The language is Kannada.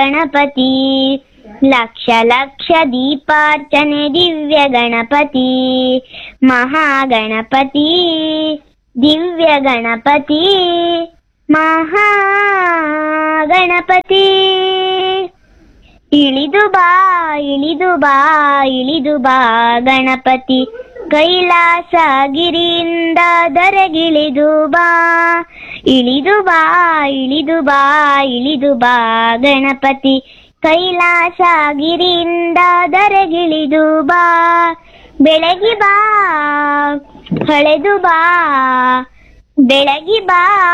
ಗಣಪತಿ ಲಕ್ಷ ಲಕ್ಷ ದೀಪಾರ್ಚನೆ ದಿವ್ಯ ಗಣಪತಿ ಮಹಾಗಣಪತಿ ದಿವ್ಯ ಗಣಪತಿ ಮಹಾಗಣಪತಿ ಇಳಿದು ಬಾ ಇಳಿದು ಬಾ ಇಳಿದು ಬಾ ಗಣಪತಿ ಕೈಲಾಸಗಿರಿಯಿಂದ ದರಗಿಳಿದು ಬಾ ಇಳಿದು ಬಾ ಇಳಿದು ಬಾ ಇಳಿದು ಬಾ ಗಣಪತಿ ಕೈಲಾಸಗಿರಿಯಿಂದ ದರಗಿಳಿದು ಬಾ ಬೆಳಗಿ ಬಾ ಹೊಳೆದು ಬಾ ಬೆಳಗಿ ಬಾ